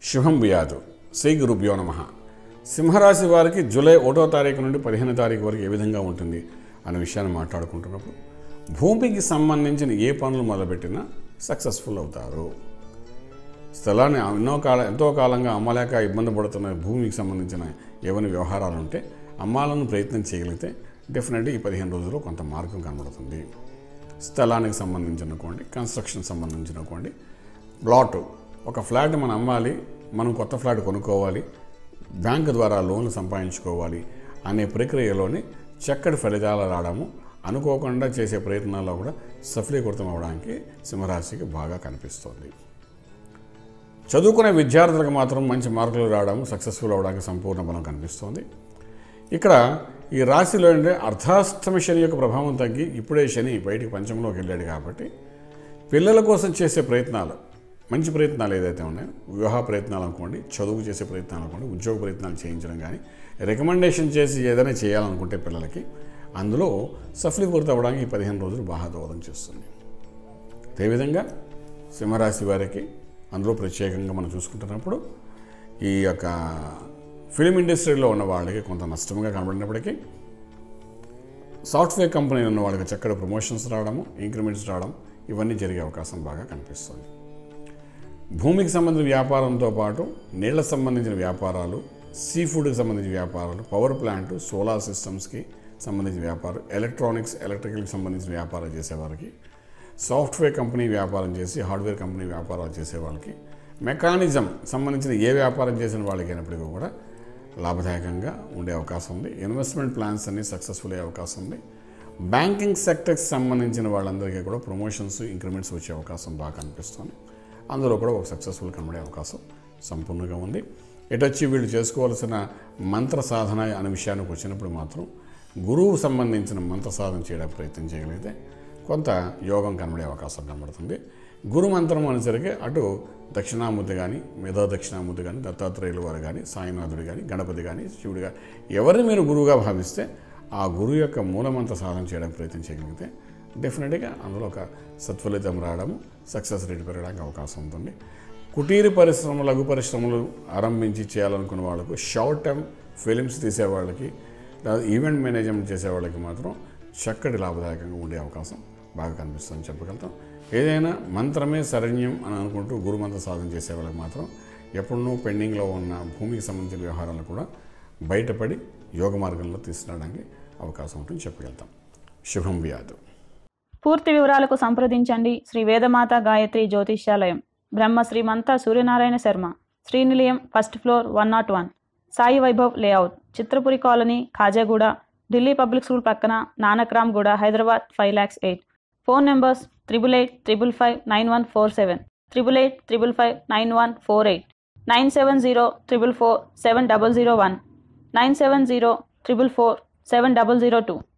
శుభం బియాదు శ్రీ గురుభ్యో నమ సింహరాశి వారికి జూలై ఒకటో తారీఖు నుండి పదిహేను తారీఖు వరకు ఏ విధంగా ఉంటుంది అనే విషయాన్ని మాట్లాడుకుంటున్నప్పుడు భూమికి సంబంధించిన ఏ పనులు మొదలుపెట్టినా సక్సెస్ఫుల్ అవుతారు స్థలాన్ని ఎన్నో కాల ఎంతో కాలంగా అమ్మలేక ఇబ్బంది పడుతున్న భూమికి సంబంధించిన ఏమైనా వ్యవహారాలు ఉంటే అమ్మాలను ప్రయత్నం చేయగలిగితే డెఫినెట్గా ఈ పదిహేను రోజుల్లో కొంత మార్గం కనబడుతుంది స్థలానికి సంబంధించినకోండి కన్స్ట్రక్షన్ సంబంధించినకోండి ప్లాట్ ఒక ఫ్లాట్ మనం అమ్మాలి మనం కొత్త ఫ్లాట్ కొనుక్కోవాలి బ్యాంకు ద్వారా లోన్లు సంపాదించుకోవాలి అనే ప్రక్రియలోని చక్కటి ఫలితాలు రావడము అనుకోకుండా చేసే ప్రయత్నాల్లో కూడా సఫలీకృతం అవడానికి సింహరాశికి బాగా కనిపిస్తోంది చదువుకునే విద్యార్థులకు మాత్రం మంచి మార్కులు రావడం సక్సెస్ఫుల్ అవడానికి సంపూర్ణ బలం కనిపిస్తోంది ఇక్కడ ఈ రాశిలో అంటే అర్ధాష్టమి శని యొక్క ప్రభావం తగ్గి ఇప్పుడే శని బయటికి పంచంలోకి వెళ్ళాడు కాబట్టి పిల్లల కోసం చేసే ప్రయత్నాలు మంచి ప్రయత్నాలు ఏదైతే ఉన్నాయో వివాహ ప్రయత్నాలు అనుకోండి చదువు చేసే ప్రయత్నాలు అనుకోండి ఉద్యోగ ప్రయత్నాలు చేయించడం కానీ రికమెండేషన్ చేసి ఏదైనా చేయాలనుకుంటే పిల్లలకి అందులో సఫలీకృత అవ్వడానికి ఈ పదిహేను రోజులు బాగా దోహదం చేస్తుంది అదేవిధంగా సింహరాశి వారికి అందులో ప్రత్యేకంగా మనం చూసుకుంటున్నప్పుడు ఈ యొక్క ఫిలిం ఇండస్ట్రీలో ఉన్న వాళ్ళకి కొంత నష్టంగా కనబడినప్పటికీ సాఫ్ట్వేర్ కంపెనీ ఉన్న వాళ్ళకి చక్కటి ప్రమోషన్స్ రావడము ఇంక్రిమెంట్స్ రావడం ఇవన్నీ జరిగే అవకాశం బాగా కనిపిస్తుంది భూమికి సంబంధించిన వ్యాపారంతో పాటు నీళ్లకు సంబంధించిన వ్యాపారాలు సీ ఫుడ్కి సంబంధించిన వ్యాపారాలు పవర్ ప్లాంట్ సోలార్ సిస్టమ్స్కి సంబంధించిన వ్యాపారం ఎలక్ట్రానిక్స్ ఎలక్ట్రికల్కి సంబంధించిన వ్యాపారం చేసేవారికి సాఫ్ట్వేర్ కంపెనీ వ్యాపారం చేసి హార్డ్వేర్ కంపెనీ వ్యాపారాలు చేసే వాళ్ళకి మెకానిజం సంబంధించిన ఏ వ్యాపారం చేసిన వాళ్ళకి అయినప్పటికీ కూడా లాభదాయకంగా ఉండే అవకాశం ఉంది ఇన్వెస్ట్మెంట్ ప్లాన్స్ అన్ని సక్సెస్ఫుల్ అయ్యే అవకాశం ఉంది బ్యాంకింగ్ సెక్టర్కి సంబంధించిన వాళ్ళందరికీ కూడా ప్రమోషన్స్ ఇంక్రిమెంట్స్ వచ్చే అవకాశం బాగా కనిపిస్తుంది అందులో కూడా ఒక సక్సెస్ఫుల్ కనబడే అవకాశం సంపూర్ణంగా ఉంది ఎటొచ్చి వీళ్ళు చేసుకోవాల్సిన మంత్ర సాధన అనే విషయానికి వచ్చినప్పుడు మాత్రం గురువు సంబంధించిన మంత్ర సాధన చేయడానికి ప్రయత్నం చేయగలిగితే కొంత యోగం కనబడే అవకాశం కనబడుతుంది గురు మంత్రం అనేసరికి అటు దక్షిణామూర్తి కానీ మేధా దక్షిణామూర్తి కానీ దత్తాత్రేయులు వారు కానీ సాయినాథుడు కానీ గణపతి కానీ శివుడు కానీ ఎవరిని మీరు గురువుగా భావిస్తే ఆ గురువు యొక్క మూలమంత్ర సాధన చేయడానికి ప్రయత్నం చేయగలిగితే డెఫినెట్గా అందులో ఒక సత్ఫలితం రావడము సక్సెస్ రేట్ పెరగడానికి అవకాశం ఉంటుంది కుటీర పరిశ్రమలు లఘు పరిశ్రమలు ఆరంభించి చేయాలనుకున్న వాళ్ళకు షార్ట్ టర్మ్ ఫిలిమ్స్ తీసే వాళ్ళకి లేదా ఈవెంట్ మేనేజ్మెంట్ చేసే వాళ్ళకి మాత్రం చక్కటి లాభదాయకంగా ఉండే అవకాశం బాగా కనిపిస్తుందని చెప్పగలుగుతాం ఏదైనా మంత్రమే శరణ్యం అని అనుకుంటూ గురుమంత్ర సాధన చేసే వాళ్ళకి మాత్రం ఎప్పుడూ పెండింగ్లో ఉన్న భూమికి సంబంధించిన వ్యవహారాలు కూడా బయటపడి యోగ మార్గంలో తీసుకురావడానికి అవకాశం ఉంటుంది చెప్పగలుగుతాం శుభం వ్యాధు పూర్తి వివరాలకు సంప్రదించండి Shri Vedamata Gayatri Jyotishyalayam Brahma Srimantha Suryanarayana Sharma Srinilayam first floor one nought one Sai Vaibhav layout Chitrapuri colony Khajaguda Delhi public school పక్కన Nanakramguda Hyderabad five lakhs eight phone numbers triple eight triple five nine one four seven triple eight triple five nine one four eight nine seven zero triple four seven double zero one nine seven zero triple four seven double zero two